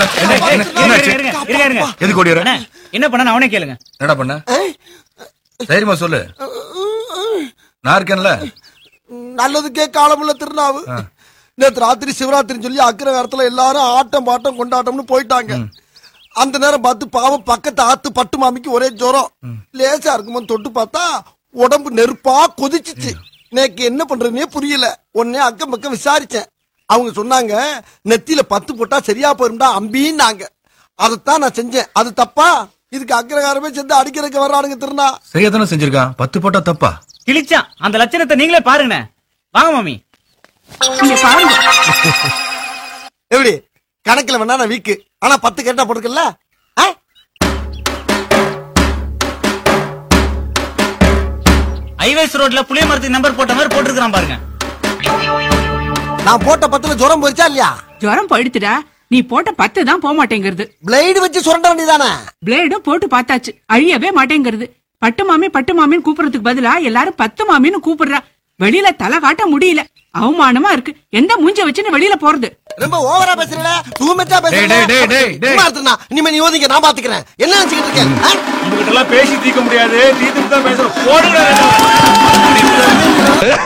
என்ன, என்ன, என்ன, இருங்க, என்னாச்சு? இருங்க, இருங்க, இருங்க. எதுக்கு ஓடி வர அண்ணே, என்ன பண்ண அவனே கேளுங்க என்னடா பண்ண தைரியமா சொல்லு நான் இருக்கேன்ல நல்லதுக்கே காலமுள்ள திருநாவு நேத்து ராத்திரி சிவராத்திரின்னு சொல்லி அக்கிர நேரத்துல எல்லாரும் ஆட்டம் பாட்டம் கொண்டாட்டம்னு போயிட்டாங்க அந்த நேரம் பார்த்து பாவம் பக்கத்து ஆத்து பட்டு மாமிக்கு ஒரே ஜுரம் லேசா இருக்கும்போது தொட்டு பார்த்தா உடம்பு நெருப்பா கொதிச்சுச்சு நேக்கு என்ன பண்றதுனே புரியல உடனே அக்கம் பக்கம் விசாரிச்சேன் அவங்க சொன்னாங்க நெத்தியில பத்து போட்டா சரியா போயிரும்டா அம்பின்னாங்க அதைத்தான் நான் செஞ்சேன் அது தப்பா இதுக்கு அக்கிரகாரமே சேர்ந்து அடிக்கிறதுக்கு வர்றானுங்க திருநா சரியா தானே செஞ்சிருக்கான் பத்து போட்டா தப்பா கிழிச்சான் அந்த லட்சணத்தை நீங்களே பாருங்கண்ணே வாங்க மாமி இங்க பாருங்க எப்படி கணக்குல வேணா நான் வீக்கு ஆனா பத்து கேட்டா போட்டுக்கல ஹைவேஸ் ரோட்ல புளிய மரத்துக்கு நம்பர் போட்ட மாதிரி போட்டிருக்கான் பாருங்க நான் போட்ட பத்துல ஜுரம் போயிருச்சா இல்லையா ஜுரம் போயிடுத்துடா நீ போட்ட பத்து தான் போக மாட்டேங்கிறது பிளேடு வச்சு சுரண்ட வேண்டியதானே பிளேடும் போட்டு பார்த்தாச்சு அழியவே மாட்டேங்கிறது பட்டு மாமி பட்டு மாமின்னு கூப்பிடுறதுக்கு பதிலா எல்லாரும் பத்து மாமின்னு கூப்பிடுறா வெளியில தலை காட்ட முடியல அவமானமா இருக்கு எந்த மூஞ்ச வச்சுன்னு வெளியில போறது ரொம்ப ஓவரா பேசுறல தூமெச்சா டேய், டேய், டேய், டேய், டேய். பேசுறேன் இனிமே நீ ஓதிங்க நான் பாத்துக்கிறேன் என்ன நினைச்சுக்கிட்டு இருக்கேன் ஆ? உங்ககிட்ட எல்லாம் பேசி தீர்க்க முடியாது தீர்த்துட்டு தான் பேசுறோம் போடுங்க